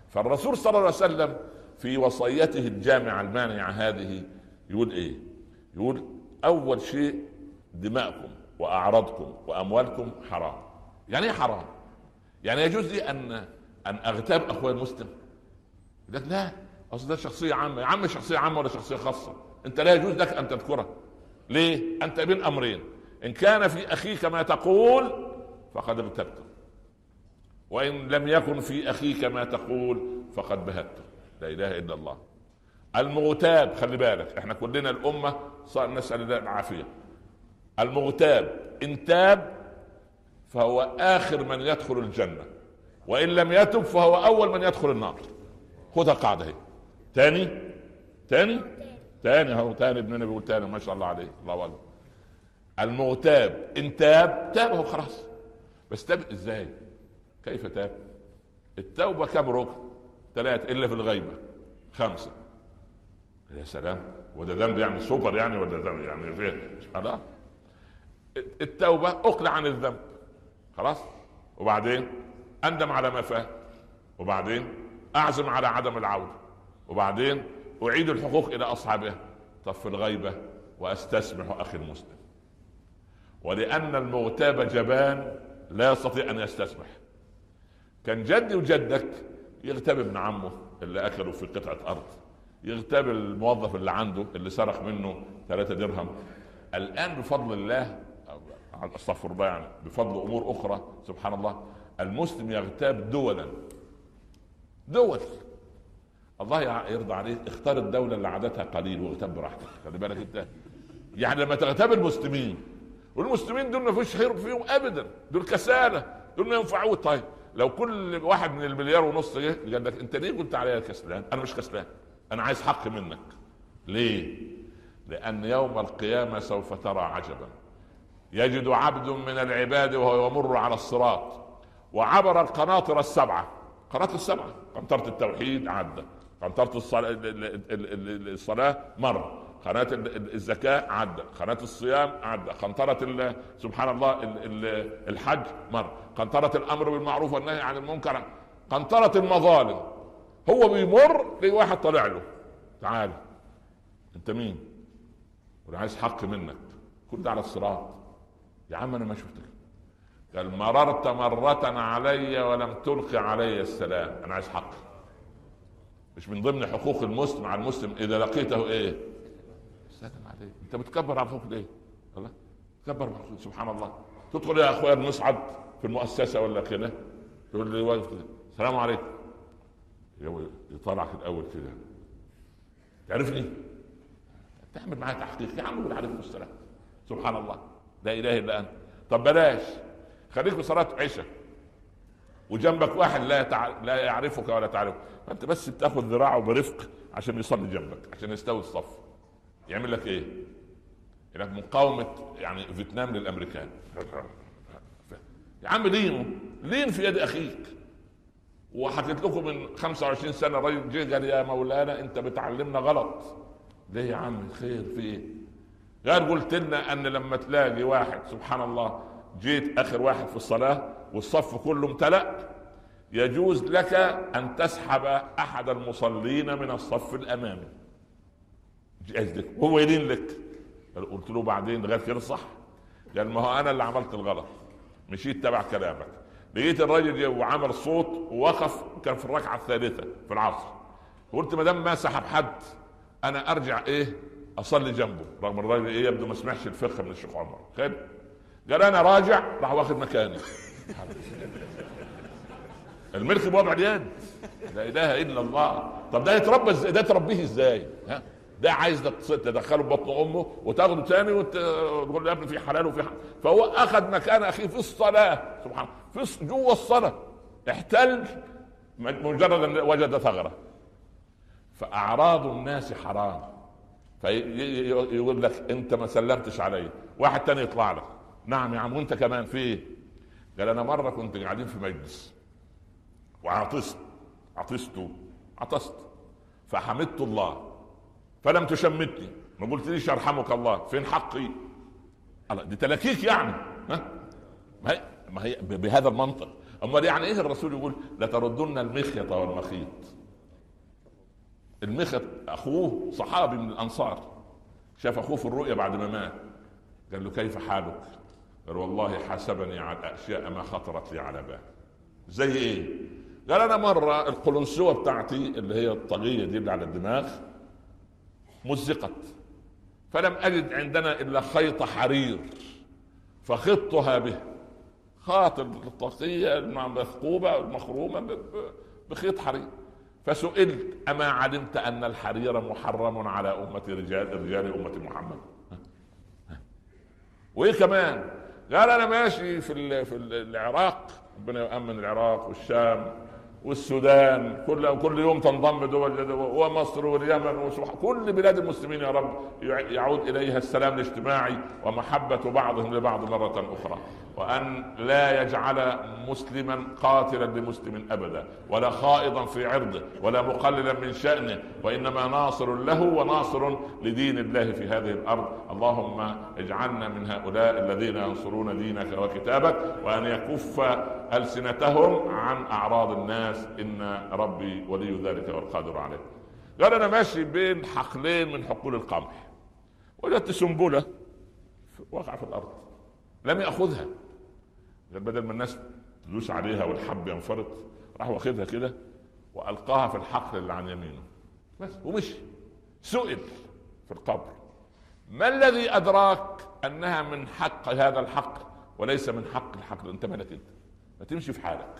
فالرسول صلى الله عليه وسلم في وصيته الجامعه المانعه هذه يقول ايه؟ يقول اول شيء دماءكم واعراضكم واموالكم حرام. يعني ايه حرام؟ يعني يجوز لي ان ان اغتاب اخوي المسلم؟ يقول لك لا اصل ده شخصيه عامه يا عم شخصيه عامه ولا شخصيه خاصه؟ انت لا يجوز لك ان تذكره. ليه؟ انت بين امرين ان كان في اخيك ما تقول فقد اغتبته وان لم يكن في اخيك ما تقول فقد بهته لا اله الا الله المغتاب خلي بالك احنا كلنا الامه صار نسال الله العافيه المغتاب ان تاب فهو اخر من يدخل الجنه وان لم يتب فهو اول من يدخل النار خذها قاعده هي تاني تاني تاني اهو تاني ابننا بيقول تاني ما شاء الله عليه الله اكبر المغتاب ان تاب تاب هو خلاص بس تاب ازاي كيف تاب التوبه كم ركن ثلاثة إلا في الغيبة خمسة يا سلام وده ذنب يعني سوبر يعني ولا ذنب يعني فيه لا التوبة أقلع عن الذنب خلاص وبعدين أندم على ما فات وبعدين أعزم على عدم العودة وبعدين أعيد الحقوق إلى أصحابها طب في الغيبة وأستسمح أخي المسلم ولأن المغتاب جبان لا يستطيع أن يستسمح كان جدي وجدك يغتاب ابن عمه اللي أكله في قطعة أرض يغتاب الموظف اللي عنده اللي سرق منه ثلاثة درهم الآن بفضل الله استغفر الله يعني بفضل أمور أخرى سبحان الله المسلم يغتاب دولا دول الله يرضى عليه اختار الدولة اللي عددها قليل واغتاب براحتك خلي بالك انت يعني لما تغتاب المسلمين والمسلمين دول ما فيش خير فيهم ابدا دول كسالة دول ما ينفعوه طيب لو كل واحد من المليار ونص جه قال لك انت ليه قلت عليا كسلان؟ انا مش كسلان انا عايز حق منك ليه؟ لان يوم القيامه سوف ترى عجبا يجد عبد من العباد وهو يمر على الصراط وعبر القناطر السبعه قناطر السبعه قنطره التوحيد عدى قنطره الصلاه الصلاه مر قناة الزكاة عدى قناة الصيام عدى قنطرة سبحان الله الحج مر قنطرة الأمر بالمعروف والنهي عن المنكر قنطرة المظالم هو بيمر ليه واحد طالع له تعال انت مين وانا عايز حق منك كنت على الصراط يا عم انا ما شفتك قال مررت مرة علي ولم تلقي علي السلام انا عايز حق مش من ضمن حقوق المسلم على المسلم اذا لقيته ايه سلام عليك انت بتكبر على اخوك ليه الله تكبر سبحان الله تدخل يا اخويا المصعد في المؤسسه ولا كده تقول لي واقف كده السلام عليكم يطلعك الاول كده تعرفني تعمل معاه تحقيق يا عم قول عليكم السلام سبحان الله لا اله الا انت طب بلاش خليك في صلاه عشاء وجنبك واحد لا يتع... لا يعرفك ولا تعرفه فانت بس بتاخذ ذراعه برفق عشان يصلي جنبك عشان يستوي الصف يعمل لك ايه؟ لك مقاومه يعني فيتنام للامريكان يا عم لينه لين في يد اخيك وحكيت لكم من 25 سنه الراجل جه قال يا مولانا انت بتعلمنا غلط ليه يا عم خير في ايه؟ قال قلت لنا ان لما تلاقي واحد سبحان الله جيت اخر واحد في الصلاه والصف كله امتلأ يجوز لك ان تسحب احد المصلين من الصف الامامي قصدك هو يدين لك قلت له بعدين غير كده صح قال ما هو انا اللي عملت الغلط مشيت تبع كلامك لقيت الراجل وعمل صوت ووقف كان في الركعه الثالثه في العصر قلت ما دام ما سحب حد انا ارجع ايه اصلي جنبه رغم الراجل ايه يبدو ما سمعش الفقه من الشيخ عمر خير قال انا راجع راح واخد مكاني الملك بوضع اليد لا اله الا الله طب ده يتربى ازاي ده تربيه ازاي ها ده عايز تدخله ببطن امه وتاخده تاني وتقول له يا ابني في حلال وفي حلال فهو اخذ مكان اخيه في الصلاه سبحان الله في جوه الصلاه احتل مجرد ان وجد ثغره فاعراض الناس حرام فيقول لك انت ما سلمتش علي واحد تاني يطلع لك نعم يا عم وانت كمان في ايه قال انا مره كنت قاعدين في مجلس وعطست عطست عطست فحمدت الله فلم تشمتني ما قلتليش يرحمك الله فين حقي الله دي تلاكيك يعني ها ما هي, ما هي بهذا المنطق امال يعني ايه الرسول يقول لتردن المخيط والمخيط المخيط اخوه صحابي من الانصار شاف اخوه في الرؤيا بعد ما مات قال له كيف حالك قال والله حسبني على اشياء ما خطرت لي على بال زي ايه قال انا مره القلنسوه بتاعتي اللي هي الطاقيه دي اللي على الدماغ مزقت فلم اجد عندنا الا خيط حرير فخضتها به خاط الطاقيه المثقوبه المخرومه بخيط حرير فسئلت اما علمت ان الحرير محرم على امه رجال رجال امه محمد وايه كمان قال انا ماشي في في العراق ربنا يؤمن العراق والشام والسودان كل كل يوم تنضم دول ومصر واليمن كل بلاد المسلمين يا رب يعود اليها السلام الاجتماعي ومحبه بعضهم لبعض مره اخرى وان لا يجعل مسلما قاتلا لمسلم ابدا ولا خائضا في عرضه ولا مقللا من شانه وانما ناصر له وناصر لدين الله في هذه الارض اللهم اجعلنا من هؤلاء الذين ينصرون دينك وكتابك وان يكف السنتهم عن اعراض الناس ان ربي ولي ذلك والقادر عليه قال انا ماشي بين حقلين من حقول القمح وجدت سنبله وقع في الارض لم ياخذها قال بدل ما الناس تدوس عليها والحب ينفرط راح واخدها كده والقاها في الحقل اللي عن يمينه بس ومشي سئل في القبر ما الذي ادراك انها من حق هذا الحق وليس من حق الحقل انت مالك انت ما تمشي في حالك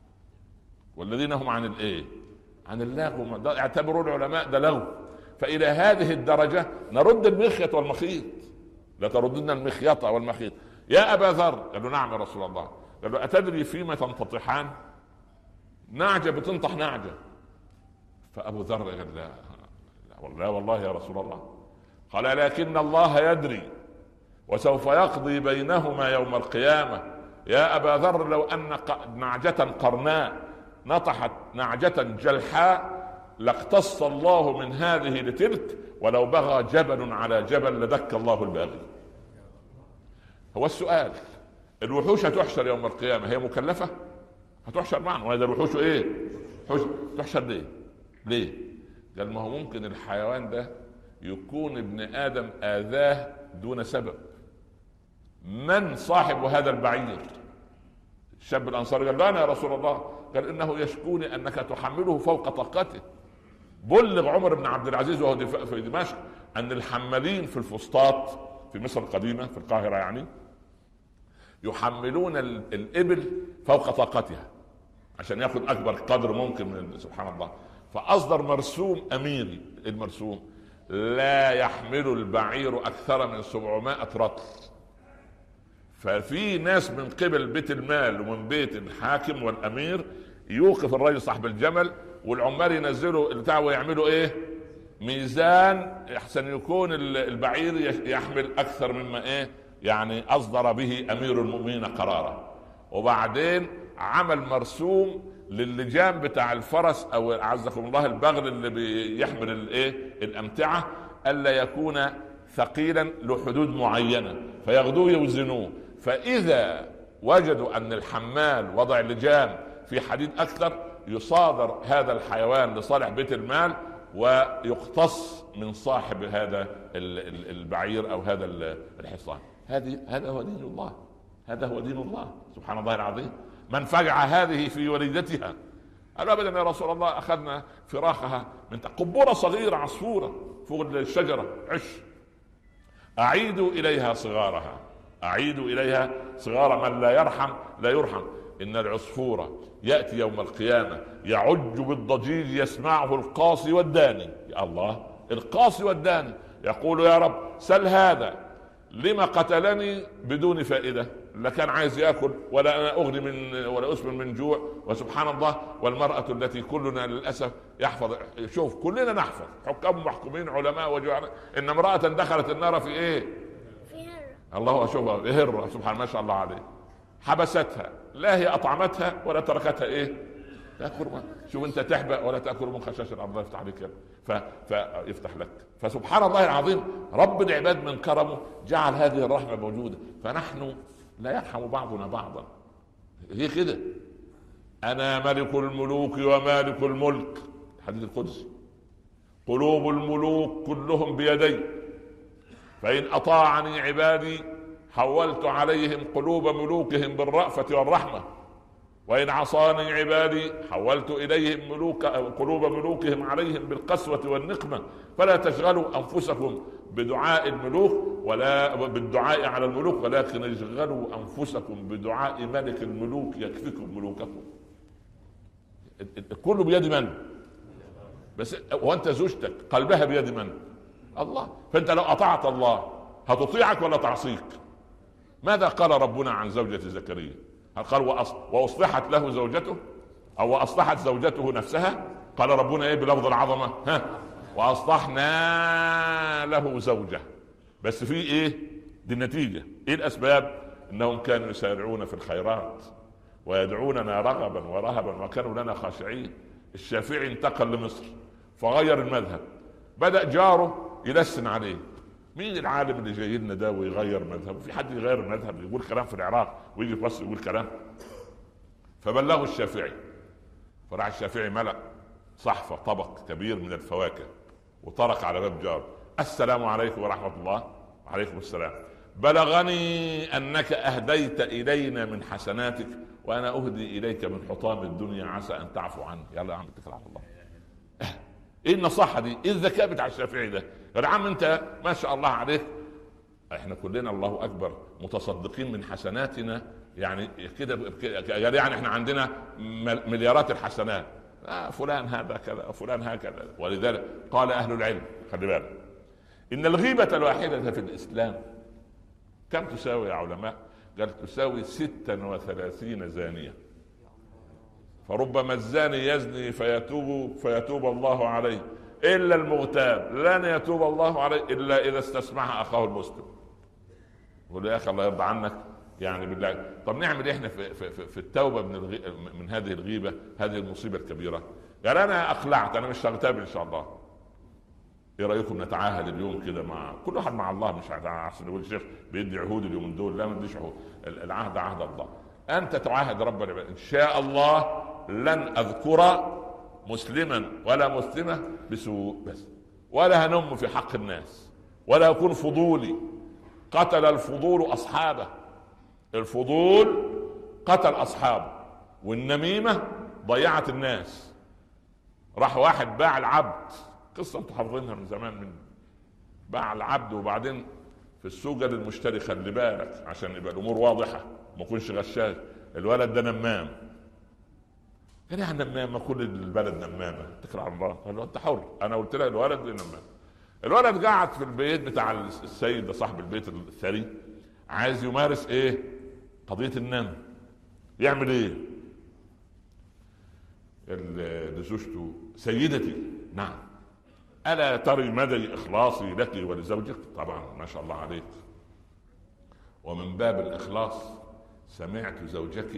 والذين هم عن الايه عن اللغو اعتبروا العلماء ده لغو فالى هذه الدرجه نرد المخيط والمخيط لا تردن المخيط والمخيط يا ابا ذر قال له نعم يا رسول الله قال له اتدري فيما تنتطحان نعجه بتنطح نعجه فابو ذر قال لا لا والله يا رسول الله قال لكن الله يدري وسوف يقضي بينهما يوم القيامه يا ابا ذر لو ان نعجه قرناء نطحت نعجه جلحاء لاقتص الله من هذه لتلك ولو بغى جبل على جبل لدك الله الباغي هو السؤال الوحوش هتحشر يوم القيامه هي مكلفه هتحشر معنا وهذا الوحوش ايه حش تحشر ليه ليه قال ما هو ممكن الحيوان ده يكون ابن ادم اذاه دون سبب من صاحب هذا البعير الشاب الانصاري قال لا انا يا رسول الله قال انه يشكوني انك تحمله فوق طاقته بلغ عمر بن عبد العزيز وهو في دمشق ان الحمالين في الفسطاط في مصر القديمه في القاهره يعني يحملون الابل فوق طاقتها عشان ياخذ اكبر قدر ممكن من سبحان الله فاصدر مرسوم اميري المرسوم لا يحمل البعير اكثر من 700 رطل ففي ناس من قبل بيت المال ومن بيت الحاكم والامير يوقف الرجل صاحب الجمل والعمال ينزلوا البتاع ويعملوا ايه؟ ميزان احسن يكون البعير يحمل اكثر مما ايه؟ يعني اصدر به امير المؤمنين قرارا وبعدين عمل مرسوم للجام بتاع الفرس او اعزكم الله البغل اللي بيحمل الايه الامتعه الا يكون ثقيلا له حدود معينه فياخذوه يوزنوه فاذا وجدوا ان الحمال وضع اللجام في حديد اكثر يصادر هذا الحيوان لصالح بيت المال ويقتص من صاحب هذا البعير او هذا الحصان هذه هذا هو دين الله هذا هو دين الله سبحان الله العظيم من فجع هذه في وليدتها قال ابدا يا رسول الله اخذنا فراخها من قبوره صغيره عصفوره فوق الشجره عش اعيدوا اليها صغارها اعيدوا اليها صغار من لا يرحم لا يرحم ان العصفور ياتي يوم القيامه يعج بالضجيج يسمعه القاصي والداني يا الله القاصي والداني يقول يا رب سل هذا لما قتلني بدون فائده لا كان عايز ياكل ولا انا اغني من ولا اسمن من جوع وسبحان الله والمراه التي كلنا للاسف يحفظ شوف كلنا نحفظ حكام محكومين علماء وجعل ان امراه دخلت النار في ايه؟ في هره الله اشوفها هره سبحان ما شاء الله عليه حبستها لا هي اطعمتها ولا تركتها ايه؟ تاكل شوف انت تحبأ ولا تاكل من خشاش الارض يفتح عليك ف... فيفتح لك فسبحان الله العظيم رب العباد من كرمه جعل هذه الرحمه موجوده فنحن لا يرحم بعضنا بعضا هي كده انا ملك الملوك ومالك الملك الحديث القدسي قلوب الملوك كلهم بيدي فان اطاعني عبادي حولت عليهم قلوب ملوكهم بالرأفة والرحمة وإن عصاني عبادي حولت إليهم ملوك قلوب ملوكهم عليهم بالقسوة والنقمة فلا تشغلوا أنفسكم بدعاء الملوك ولا بالدعاء على الملوك ولكن اشغلوا أنفسكم بدعاء ملك الملوك يكفيكم ملوككم كله بيد من؟ بس وانت زوجتك قلبها بيد من؟ الله فانت لو اطعت الله هتطيعك ولا تعصيك؟ ماذا قال ربنا عن زوجة زكريا؟ هل قال واصلحت له زوجته او واصلحت زوجته نفسها قال ربنا ايه بلفظ العظمه ها واصلحنا له زوجه بس في ايه دي النتيجه ايه الاسباب انهم كانوا يسارعون في الخيرات ويدعوننا رغبا ورهبا وكانوا لنا خاشعين الشافعي انتقل لمصر فغير المذهب بدا جاره يلسن عليه مين العالم اللي جاي لنا ده ويغير مذهبه في حد يغير المذهب يقول كلام في العراق ويجي في مصر يقول كلام فبلغوا الشافعي فراح الشافعي ملأ صحفة طبق كبير من الفواكه وطرق على باب جار السلام عليكم ورحمة الله وعليكم السلام بلغني أنك أهديت إلينا من حسناتك وأنا أهدي إليك من حطام الدنيا عسى أن تعفو عني يلا يا عم اتكل على الله ايه النصاحه دي؟ ايه الذكاء بتاع الشافعي ده؟ يا عم انت ما شاء الله عليك احنا كلنا الله اكبر متصدقين من حسناتنا يعني كده يعني احنا عندنا مليارات الحسنات آه فلان هذا كذا فلان هكذا ولذلك قال اهل العلم خلي بالك ان الغيبه الواحده في الاسلام كم تساوي يا علماء؟ قال تساوي 36 زانيه فربما الزاني يزني فيتوب فيتوب الله عليه الا المغتاب لن يتوب الله عليه الا اذا استسمعها اخاه المسلم يقول يا اخي الله يرضى عنك يعني بالله طب نعمل احنا في, في, في, في التوبه من الغي... من هذه الغيبه هذه المصيبه الكبيره قال انا اقلعت انا مش هغتاب ان شاء الله ايه رايكم نتعاهد اليوم كده مع كل واحد مع الله مش عشان يقول الشيخ بيدي عهود اليوم دول لا ما بيديش عهود العهد عهد الله انت تعاهد رب العباد ان شاء الله لن اذكر مسلما ولا مسلمه بسوء بس ولا هنم في حق الناس ولا اكون فضولي قتل الفضول اصحابه الفضول قتل اصحابه والنميمه ضيعت الناس راح واحد باع العبد قصه انتم حافظينها من زمان من باع العبد وبعدين في السوق قال للمشتري خلي بالك عشان يبقى الامور واضحه ما يكونش غشاش الولد ده نمام قال يعني نمامه كل البلد نمامه اتكل على الله قال له انت حر انا قلت لك الولد نمام الولد قاعد في البيت بتاع السيد ده صاحب البيت الثري عايز يمارس ايه قضيه النوم يعمل ايه لزوجته سيدتي نعم الا تري مدى اخلاصي لك ولزوجك طبعا ما شاء الله عليك ومن باب الاخلاص سمعت زوجك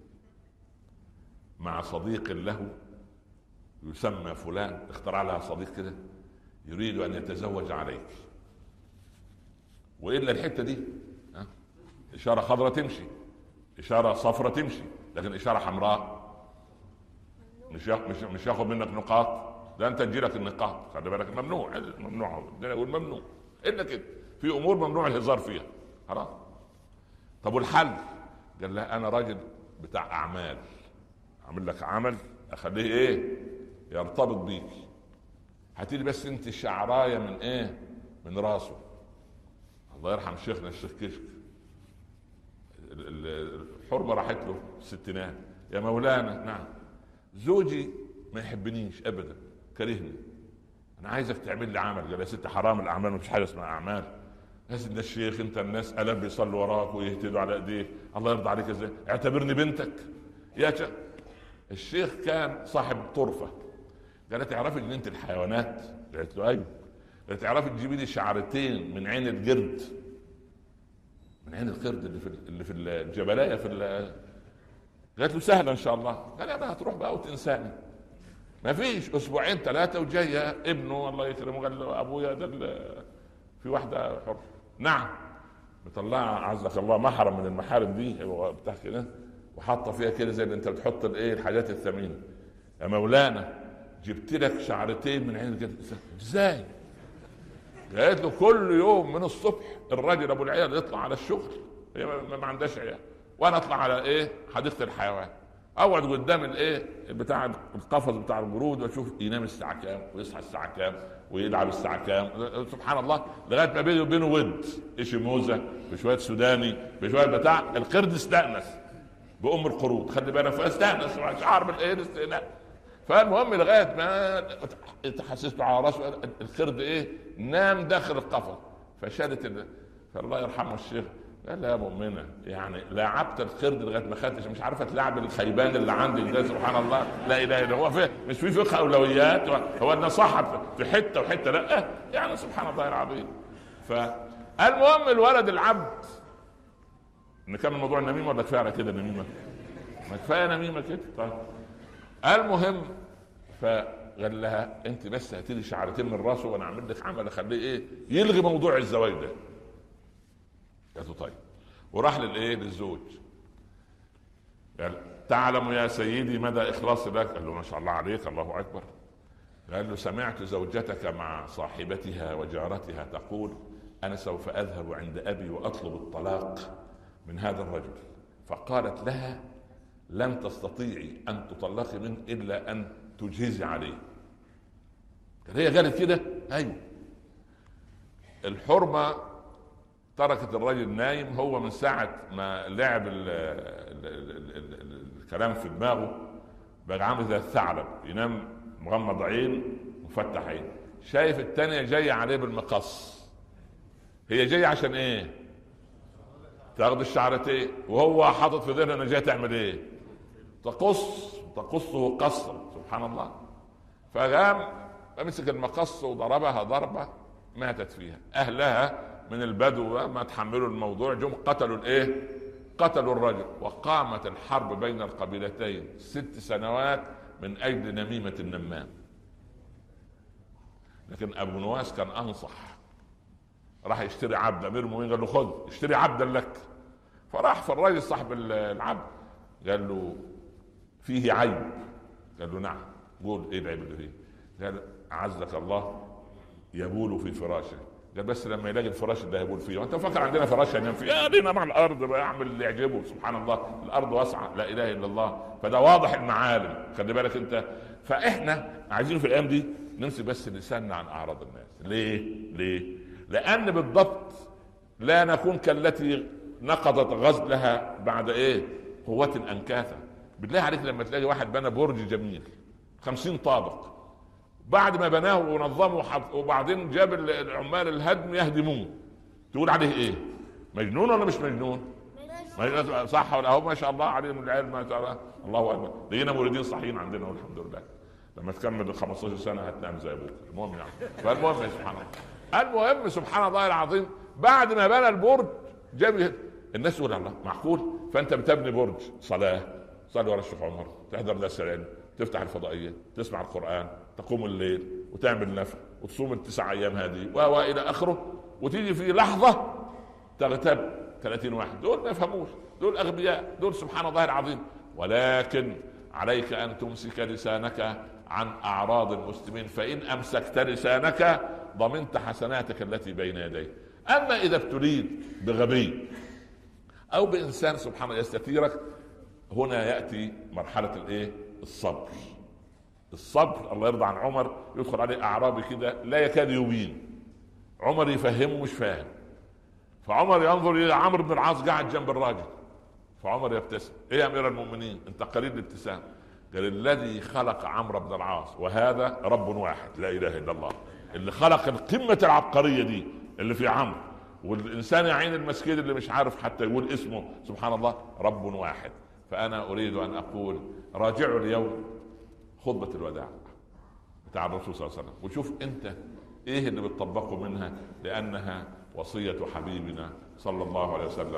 مع صديق له يسمى فلان اخترع لها صديق كده يريد ان يتزوج عليك والا الحته دي اشاره خضراء تمشي اشاره صفراء تمشي لكن اشاره حمراء مش مش مش ياخذ منك نقاط ده انت تجيلك النقاط خلي بالك ممنوع ممنوع يقول ممنوع الا كده في امور ممنوع الهزار فيها خلاص طب والحل قال لها انا راجل بتاع اعمال اعمل لك عمل اخليه ايه يرتبط بيك هاتي بس انت شعرايه من ايه من راسه الله يرحم شيخنا الشيخ كشك الحرمه راحت له الستينات يا مولانا نعم زوجي ما يحبنيش ابدا كرهني انا عايزك تعمل لي عمل قال يا ست حرام الاعمال مفيش حاجه اسمها اعمال يا سيدنا الشيخ انت الناس الم بيصلوا وراك ويهتدوا على ايديك الله يرضى عليك ازاي اعتبرني بنتك يا شيخ الشيخ كان صاحب طرفه قال تعرفي جنينه الحيوانات قالت له ايوه قال تعرفي تجيبي لي شعرتين من عين القرد من عين القرد اللي في اللي في الجبلايه في قالت له سهله ان شاء الله قال انا هتروح بقى وتنساني ما فيش اسبوعين ثلاثه وجايه ابنه الله يكرمه قال له ابويا ده في واحده حر نعم مطلعه عزك الله محرم من المحارم دي بتاع كده وحاطه فيها كده زي اللي انت بتحط الايه الحاجات الثمينه يا مولانا جبت لك شعرتين من عين كده ازاي؟ قالت له كل يوم من الصبح الراجل ابو العيال يطلع على الشغل هي ما عندهاش عيال وانا اطلع على ايه حديقه الحيوان اقعد قدام الايه بتاع القفص بتاع الجرود واشوف ينام الساعه كام ويصحى الساعه كام ويلعب الساعه كام سبحان الله لغايه ما بينه وبينه ود ايش موزه بشويه سوداني بشويه بتاع القرد استانس بام القرود خلي بالك فاستانس شعر بالايه الاستئناس فالمهم لغايه ما تحسسته على راسه القرد ايه نام داخل القفص فشالت فالله يرحمه الشيخ قال لا يا مؤمنة يعني لعبت القرد لغاية ما خدتش مش عارفة تلعب الخيبان اللي عندي ده سبحان الله لا إله إلا هو في مش في فقه أولويات هو إن صح في حتة وحتة لا يعني سبحان الله العظيم فالمهم الولد العبد نكمل موضوع النميمة ولا كفاية على كده النميمة؟ ما كفاية نميمة كده طيب المهم فقال لها انت بس هاتي لي شعرتين من راسه وانا اعمل لك عمل اخليه ايه يلغي موضوع الزواج ده قالت له طيب وراح للايه للزوج قال تعلم يا سيدي مدى اخلاصي لك قال له ما شاء الله عليك الله اكبر قال له سمعت زوجتك مع صاحبتها وجارتها تقول انا سوف اذهب عند ابي واطلب الطلاق من هذا الرجل فقالت لها لن تستطيعي ان تطلقي منه الا ان تجهزي عليه هي قالت كده ايوه الحرمه تركت الرجل نايم هو من ساعة ما لعب ال ال ال الكلام في دماغه بقى عامل زي الثعلب ينام مغمض عين مفتح عين شايف التانية جاية عليه بالمقص هي جاية عشان ايه؟ تاخد الشعرتين وهو حاطط في ذهنه انها جايه تعمل ايه؟ تقص تقصه قصا سبحان الله فقام مسك المقص وضربها ضربه ماتت فيها اهلها من البدو ما تحملوا الموضوع جم قتلوا الايه قتلوا الرجل وقامت الحرب بين القبيلتين ست سنوات من اجل نميمه النمام لكن ابو نواس كان انصح راح يشتري عبد امير المؤمنين قال له خذ اشتري عبدا لك فراح فالراجل صاحب العبد قال له فيه عيب قال له نعم قول ايه العيب اللي فيه قال اعزك الله يبول في فراشه ده بس لما يلاقي الفراش اللي هيقول فيه وانت فاكر عندنا فراش هننام فيه يا دينا مع الارض يعمل اللي يعجبه سبحان الله الارض واسعه لا اله الا الله فده واضح المعالم خلي بالك انت فاحنا عايزين في الايام دي نمسك بس لساننا عن اعراض الناس ليه ليه لان بالضبط لا نكون كالتي نقضت غزلها بعد ايه قوة انكاثا بالله عليك لما تلاقي واحد بنى برج جميل خمسين طابق بعد ما بناه ونظمه وبعدين جاب العمال الهدم يهدموه تقول عليه ايه؟ مجنون ولا مش مجنون؟ صح ولا هو ما شاء الله عليهم العيال ما شاء الله الله اكبر لقينا موردين صحيين عندنا والحمد لله لما تكمل 15 سنه هتنام زي ابوك المهم يعني فالمهم سبحان الله المهم سبحان الله العظيم بعد ما بنى البرج جاب الناس تقول الله معقول فانت بتبني برج صلاه صلي ورا الشيخ عمر تحضر درس العلم تفتح الفضائيه تسمع القران تقوم الليل وتعمل نفل وتصوم التسع ايام هذه و الى اخره وتيجي في لحظه تغتاب 30 واحد دول ما يفهموش دول اغبياء دول سبحان الله العظيم ولكن عليك ان تمسك لسانك عن اعراض المسلمين فان امسكت لسانك ضمنت حسناتك التي بين يديك اما اذا ابتليت بغبي او بانسان سبحان الله يستثيرك هنا ياتي مرحله الايه الصبر الصبر الله يرضى عن عمر يدخل عليه اعرابي كده لا يكاد يبين عمر يفهمه مش فاهم فعمر ينظر الى عمرو بن العاص قاعد جنب الراجل فعمر يبتسم ايه يا امير المؤمنين انت قليل الابتسام قال الذي خلق عمرو بن العاص وهذا رب واحد لا اله الا الله اللي خلق القمه العبقريه دي اللي في عمرو والانسان يا عين المسكين اللي مش عارف حتى يقول اسمه سبحان الله رب واحد فانا اريد ان اقول راجعوا اليوم خطبه الوداع بتاع الرسول صلى الله عليه وسلم وشوف انت ايه اللي بتطبقه منها لانها وصيه حبيبنا صلى الله عليه وسلم